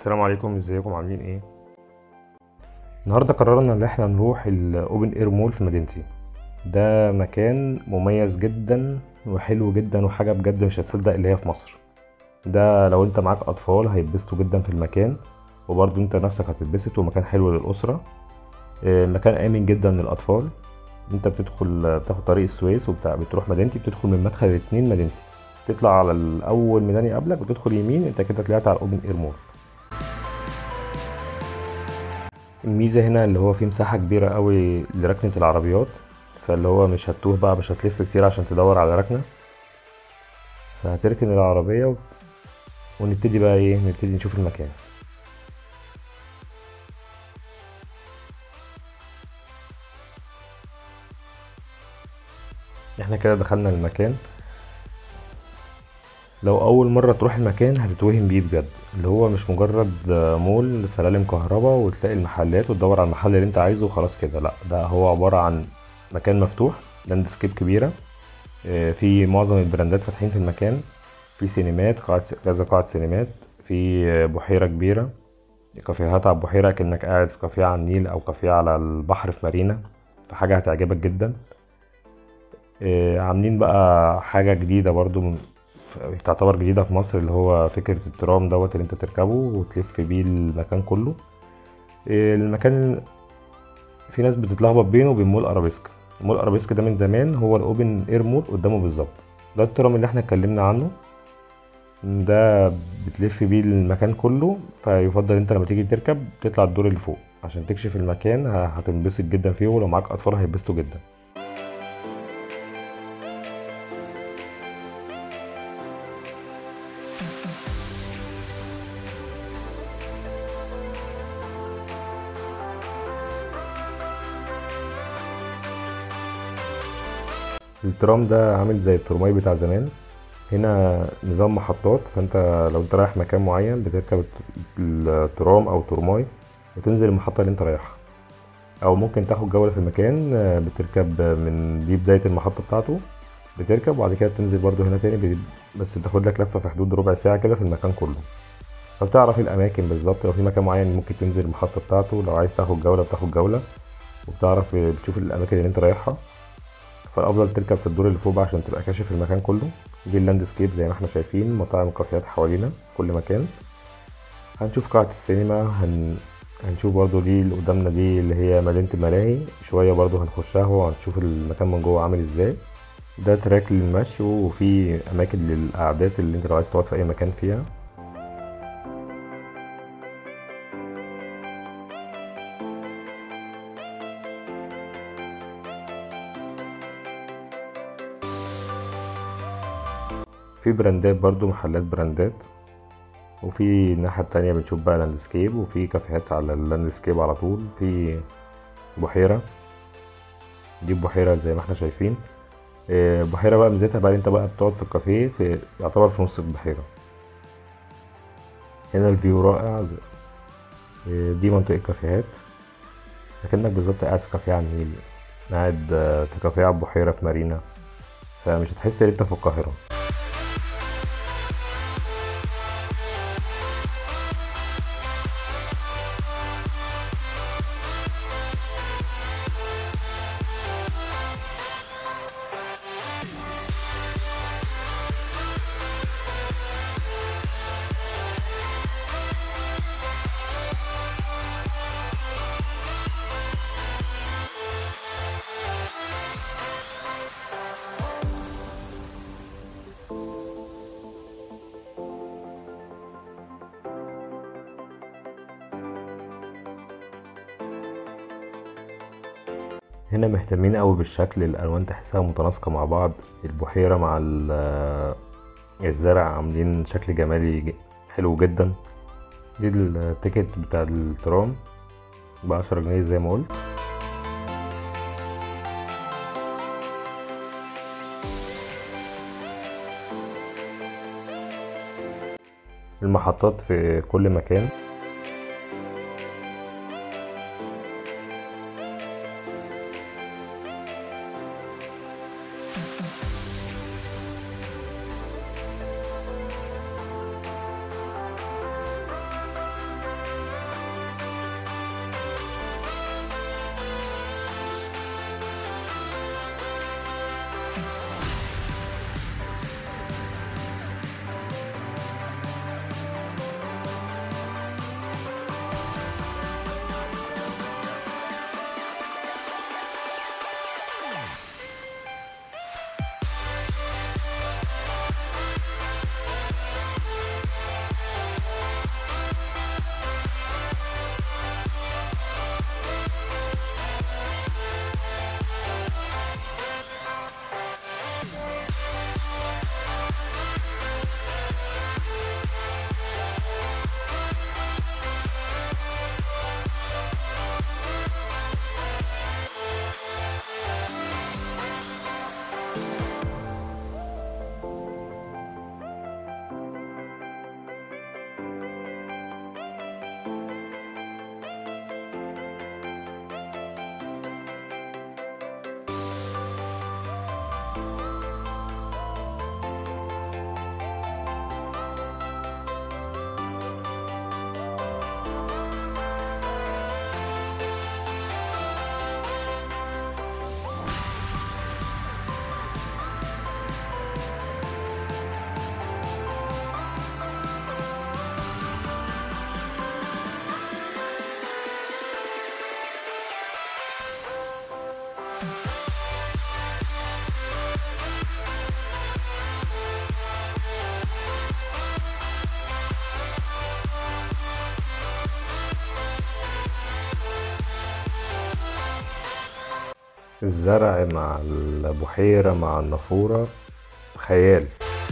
السلام عليكم ازيكم عاملين ايه النهارده قررنا ان احنا نروح الاوبن اير مول في مدينتي ده مكان مميز جدا وحلو جدا وحاجه بجد مش هتصدق اللي هي في مصر ده لو انت معاك اطفال هيتبسطوا جدا في المكان وبرضه انت نفسك هتتبسط ومكان حلو للاسره آه، مكان امن جدا للاطفال انت بتدخل بتاخد طريق السويس وبتاع بتروح مدينتي بتدخل من مدخل الاتنين مدينتي تطلع على الاول ميدان يقابلك وتدخل يمين انت كده طلعت على الاوبن اير مول الميزة هنا اللي هو فيه مساحة كبيرة قوي لركنة العربيات فاللي هو مش هتوه بقى مش هتلف كتير عشان تدور على ركنة فهتركن العربية و... ونبتدي بقى ايه نبتدي نشوف المكان احنا كده دخلنا المكان لو اول مرة تروح المكان هتتوهم بيه بجد اللي هو مش مجرد مول سلالم كهرباء وتلاقي المحلات وتدور على المحل اللي انت عايزه وخلاص كده لا ده هو عبارة عن مكان مفتوح لاندسكيب كبيرة اه، في معظم البراندات فاتحين في المكان في سينمات قاعة كذا قاعة سينمات في اه، بحيرة كبيرة كافيهات على البحيرة كأنك قاعد في كافيه على النيل أو كافيه على البحر في مارينا فحاجة هتعجبك جدا اه، عاملين بقى حاجة جديدة برضو من- تعتبر جديدة في مصر اللي هو فكرة الترام دوت اللي انت تركبه وتلف بيه المكان كله إيه، المكان في ناس بتتلخبط بينه وبين مول ارابيسك مول ارابيسك ده من زمان هو الاوبن اير مول قدامه بالظبط ده الترام اللي احنا اتكلمنا عنه ده بتلف بيه المكان كله فيفضل انت لما تيجي تركب تطلع الدور اللي فوق عشان تكشف المكان ه- هتنبسط جدا فيه ولو معاك اطفال هيتبسطوا جدا الترام ده عامل زي الترماي بتاع زمان هنا نظام محطات فانت لو انت رايح مكان معين بتركب الت- الترام او ترماي وتنزل المحطة اللي انت رايحها او ممكن تاخد جولة في المكان آه، بتركب من دي بداية المحطة بتاعته بتركب وبعد كده بتنزل برضو هنا تاني بت- بس بتاخد لك لفة في حدود ربع ساعة كده في المكان كله فبتعرف الأماكن بالظبط لو في مكان معين ممكن تنزل المحطة بتاعته لو عايز تاخد جولة بتاخد جولة وبتعرف آه، بتشوف الأماكن اللي انت رايحها فالافضل تركب في الدور اللي فوق بقى عشان تبقى كاشف المكان كله دي اللاندسكيب زي ما احنا شايفين مطاعم كافيهات حوالينا في كل مكان هنشوف قاعة السينما هن... هنشوف برضو دي اللي قدامنا دي اللي هي مدينة الملاهي شوية برضو هنخشها وهنشوف المكان من جوه عامل ازاي ده تراك للمشي وفي أماكن للقعدات اللي انت لو عايز تقعد في أي مكان فيها في براندات برضو محلات براندات وفي الناحية التانية بنشوف بقى لاندسكيب وفي كافيهات على اللاندسكيب على طول في بحيرة دي بحيرة زي ما احنا شايفين آه، بحيرة بقى ميزتها بقى انت بقى بتقعد في الكافيه في يعتبر في نص البحيرة هنا الفيو رائع آه، دي منطقة كافيهات لكنك بالظبط قاعد في كافيه على النيل قاعد آه، في كافيه على البحيرة في مارينا فمش هتحس ان انت في القاهرة هنا مهتمين قوي بالشكل الالوان تحسها متناسقه مع بعض البحيره مع ال- الزرع عاملين شكل جمالي ج- حلو جدا دي التيكت بتاع الترام بعشرة جنيه زي ما قلت المحطات في كل مكان الزرع مع البحيرة مع النافورة خيال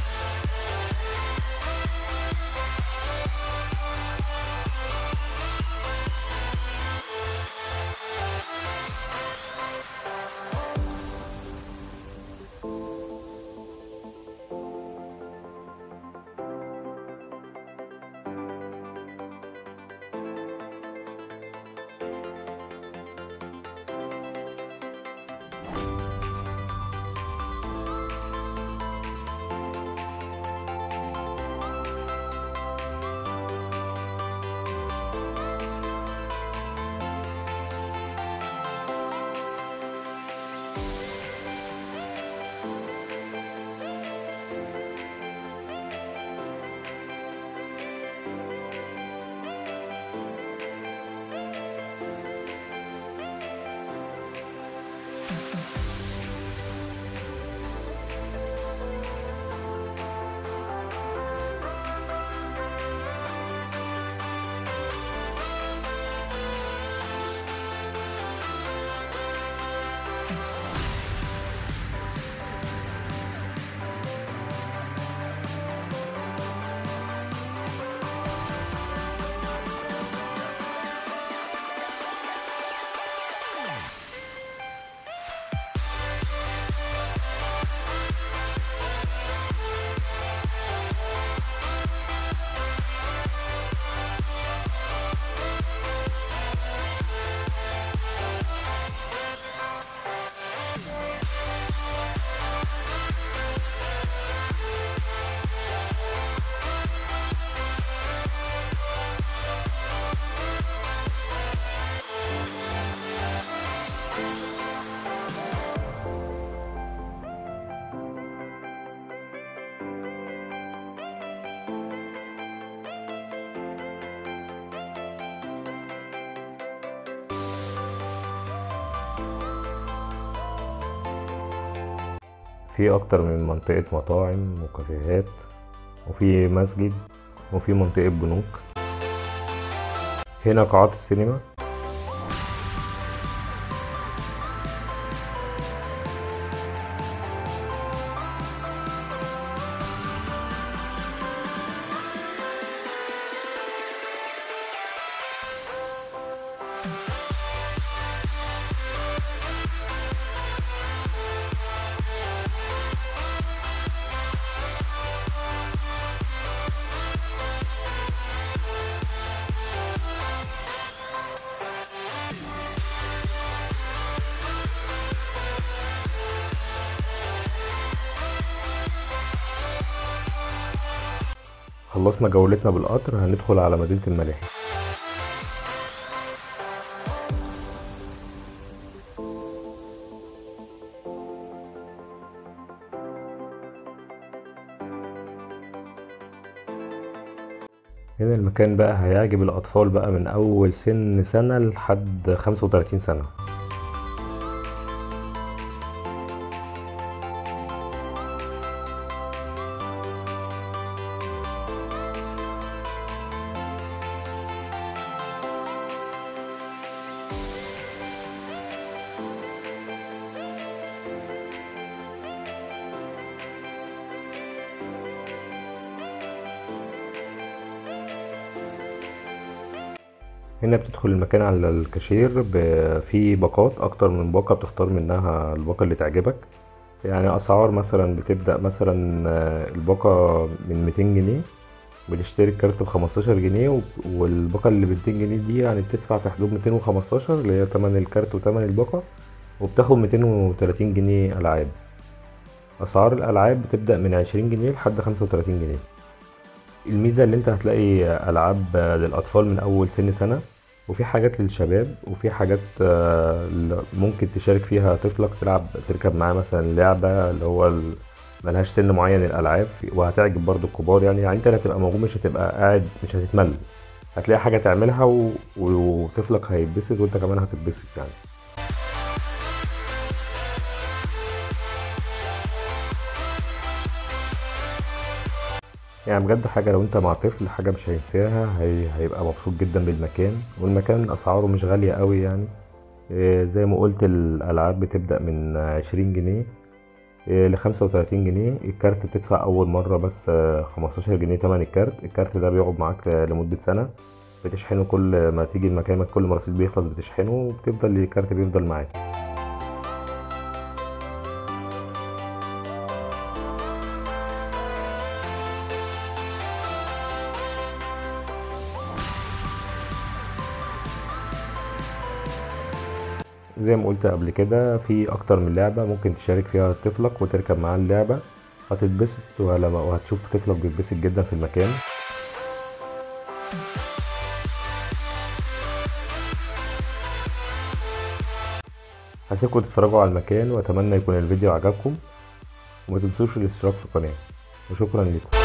في أكتر من منطقة مطاعم وكافيهات وفي مسجد وفي منطقة بنوك هنا قاعات السينما خلصنا جولتنا بالقطر هندخل على مدينة الملاهي هنا المكان بقى هيعجب الأطفال بقى من أول سن سنة لحد خمسة وتلاتين سنة هنا بتدخل المكان على الكاشير ب- في باقات اكتر من باقة بتختار منها الباقة اللي تعجبك يعني اسعار مثلا بتبدأ مثلا آه، الباقة من 200 جنيه بنشتري الكارت بخمستاشر جنيه و- والباقة اللي بميتين جنيه دي يعني بتدفع في حدود ميتين وخمستاشر اللي هي تمن الكارت وتمن الباقة وبتاخد ميتين وتلاتين جنيه ألعاب أسعار الألعاب بتبدأ من عشرين جنيه لحد خمسة وتلاتين جنيه الميزة اللي انت هتلاقي ألعاب للأطفال من أول سن سنة وفي حاجات للشباب وفي حاجات آه، ل- ممكن تشارك فيها طفلك تلعب تركب معاه مثلا لعبة اللي هو ال- ملهاش سن معين الألعاب وهتعجب برضو الكبار يعني يعني انت اللي هتبقى موجود مش هتبقى قاعد مش هتتمل هتلاقي حاجة تعملها و... وطفلك هيتبسط وانت كمان هتتبسط يعني يعني بجد حاجة لو انت مع طفل حاجة مش هينساها هي... هيبقى مبسوط جدا بالمكان والمكان أسعاره مش غالية قوي يعني إيه، زي ما قلت الألعاب بتبدأ من عشرين جنيه لخمسة وتلاتين جنيه الكارت بتدفع أول مرة بس خمستاشر جنيه تمن الكارت الكارت ده بيقعد معاك لمدة سنة بتشحنه كل ما تيجي المكان كل ما الرصيد بيخلص بتشحنه وبتفضل الكارت بيفضل معاك زي ما قلت قبل كده في اكتر من لعبة ممكن تشارك فيها طفلك وتركب معاه اللعبة هتتبسط ولما- وهتشوف طفلك بيتبسط جدا في المكان هسيبكم تتفرجوا على المكان واتمنى يكون الفيديو عجبكم وما تنسوش الاشتراك في القناة وشكرا لكم